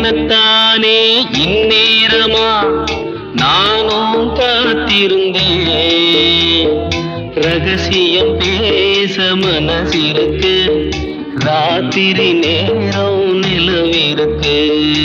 உனக்கெனத்தானே இந்நேரமா நானும் காத்திருந்தேன் ரகசியம் பேச மனசிருக்கு ராத்திரி நேரம் நிலவிருக்கு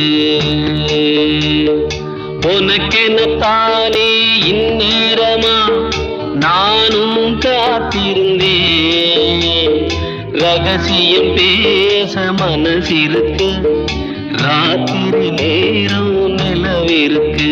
உனக்கெனத்தானே இந்நேரமா நானும் காத்திருந்தேன் ரகசியம் பேச மனசிருக்கு ராத்திரி நேரம் நிலவிருக்கு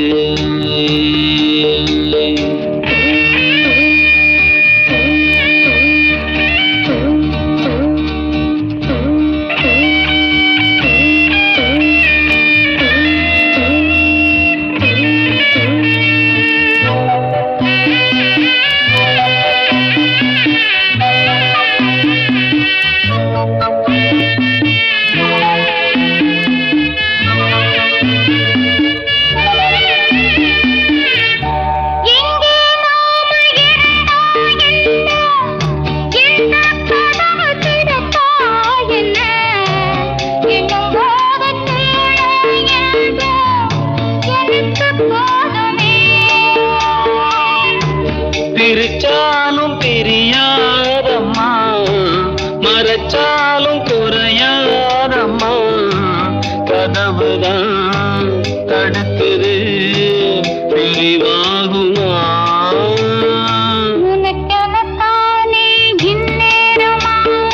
எங்கே நாம இருந்தோம் என்ன என்ன கதவு திறப்பா என்ன என்னும் போதத்தேட ஏதோ எனக்கு போதுமே பிரிச்சாலும் பிரியாதம்மா மறைச்சாலும் குறையாதம்மா கதவுதான் தடுக்குது பிரிவாகுமா உனக்கெனத்தானே இந்நேரமா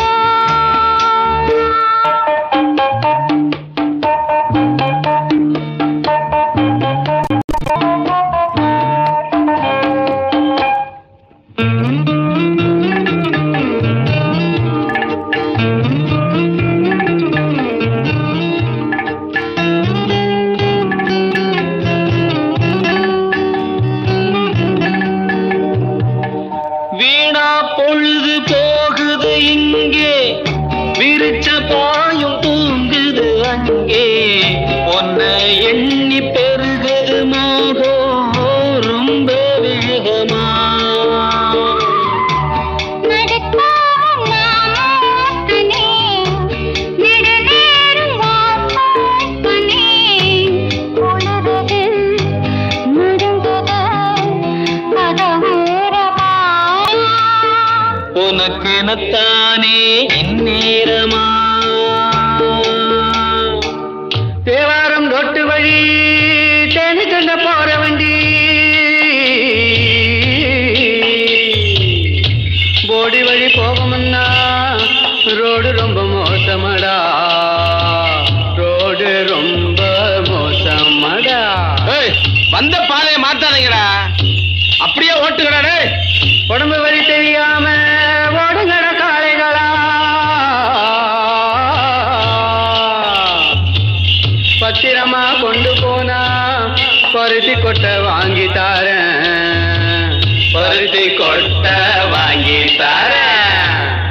வீணா பொழுது போகுது இங்கே விரிச்ச பாயும் தூங்குது அங்கே உன்னை எண்ணி பெருகுது மோகம் ரொம்ப வேகமா நடக்காம நாமோத்தனே நெடுநேரம் வாசப்பனே உலகது நடுங்குது கதவோரமா உனக்கெனத்தானே இந்நேரமா தேவாரம் ரோட்டு வழி தேனி கண்ட போற வண்டி போடி வழி போகமுன்னா ரோடு ரொம்ப மோசமடா ரோடு ரொம்ப மோசமடா வந்த பாதையை மாத்தாதீங்கடா அப்படியே ஓட்டுங்கடா டேய் உடம்பு வழி தெரியாம ஓடுங்கட காளைகளா பத்திரமா கொண்டு போனா பருத்தி கொட்டை வாங்கி தாரேன் பருத்தி கொட்டை வாங்கி தாரேன்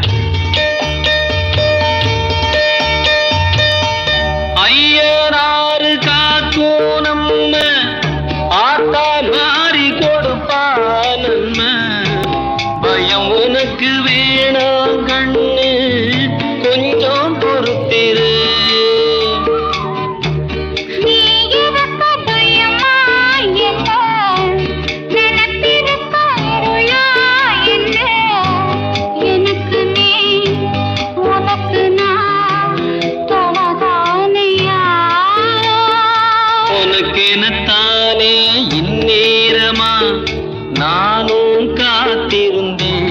ஐயனாறு காக்கும் நம்ம ஆத்தா மாறி கொடுப்பா நன்ம பயம் உனக்கு வேணாம் கண்ணு கொஞ்சம் பொறுத்திரு நீ இருக்க பயமா என்ன நினைப்பிருக்க இருளா என்ன எனக்கு நீ உனக்கு நான் தொலைதானையா உனக்கெனத்தானே இந்நேரமா நானும் காத்திருந்தேன்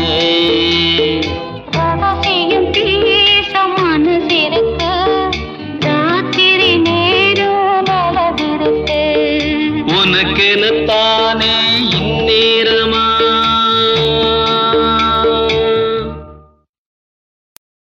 ரகசியம் பேச மனசிருக்கு ராத்திரி நேரம் நிலவிருக்கு உனக்கெனத்தான்